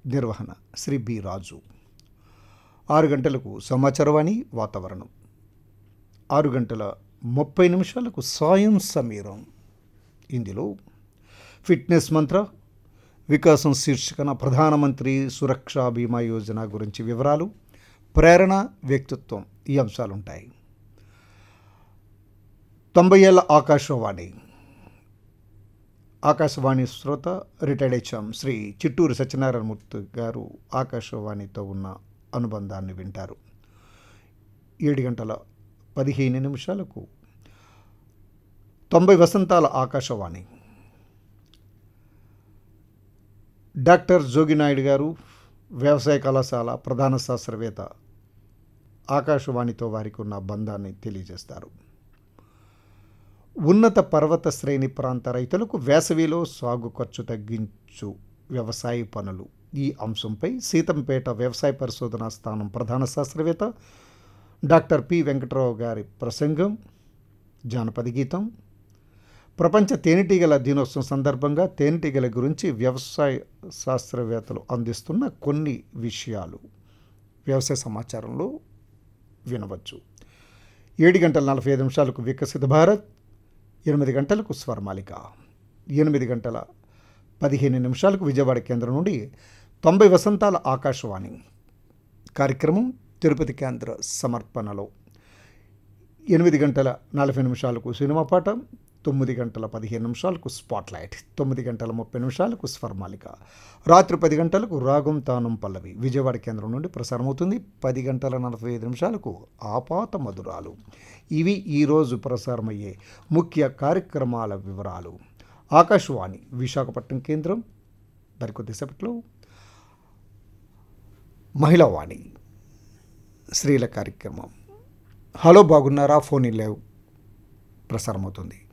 నిర్వహణ శ్రీ బి రాజు ఆరు గంటలకు సమాచారవాణి వాతావరణం ఆరు గంటల ముప్పై నిమిషాలకు సాయం సమీరం ఇందులో ఫిట్నెస్ మంత్ర వికాసం శీర్షికన ప్రధానమంత్రి సురక్షా బీమా యోజన గురించి వివరాలు ప్రేరణ వ్యక్తిత్వం ఈ అంశాలుంటాయి తొంభై ఏళ్ళ ఆకాశవాణి ఆకాశవాణి శ్రోత రిటైర్డ్ హెచ్ఎం శ్రీ చిట్టూరు సత్యనారాయణమూర్తి గారు ఆకాశవాణితో ఉన్న అనుబంధాన్ని వింటారు ఏడు గంటల పదిహేను నిమిషాలకు తొంభై వసంతాల ఆకాశవాణి డాక్టర్ జోగినాయుడు గారు వ్యవసాయ కళాశాల ప్రధాన శాస్త్రవేత్త ఆకాశవాణితో వారికి ఉన్న బంధాన్ని తెలియజేస్తారు ఉన్నత పర్వత శ్రేణి ప్రాంత రైతులకు వేసవిలో సాగు ఖర్చు తగ్గించు వ్యవసాయ పనులు ఈ అంశంపై సీతంపేట వ్యవసాయ పరిశోధనా స్థానం ప్రధాన శాస్త్రవేత్త డాక్టర్ పి వెంకటరావు గారి ప్రసంగం జానపద గీతం ప్రపంచ తేనెటీగల దినోత్సవం సందర్భంగా తేనెటీగల గురించి వ్యవసాయ శాస్త్రవేత్తలు అందిస్తున్న కొన్ని విషయాలు వ్యవసాయ సమాచారంలో వినవచ్చు ఏడు గంటల నలభై ఐదు నిమిషాలకు వికసిత భారత్ ఎనిమిది గంటలకు స్వర్మాలిక ఎనిమిది గంటల పదిహేను నిమిషాలకు విజయవాడ కేంద్రం నుండి తొంభై వసంతాల ఆకాశవాణి కార్యక్రమం తిరుపతి కేంద్ర సమర్పణలో ఎనిమిది గంటల నలభై నిమిషాలకు సినిమా పాట తొమ్మిది గంటల పదిహేను నిమిషాలకు స్పాట్లైట్ తొమ్మిది గంటల ముప్పై నిమిషాలకు స్వర్మాలిక రాత్రి పది గంటలకు రాగం తానం పల్లవి విజయవాడ కేంద్రం నుండి ప్రసారమవుతుంది పది గంటల నలభై ఐదు నిమిషాలకు ఆపాత మధురాలు ఇవి ఈరోజు ప్రసారమయ్యే ముఖ్య కార్యక్రమాల వివరాలు ఆకాశవాణి విశాఖపట్నం కేంద్రం మరికొద్దిసేపట్లో మహిళా వాణి స్త్రీల కార్యక్రమం హలో బాగున్నారా ఫోన్ లేవు ప్రసారమవుతుంది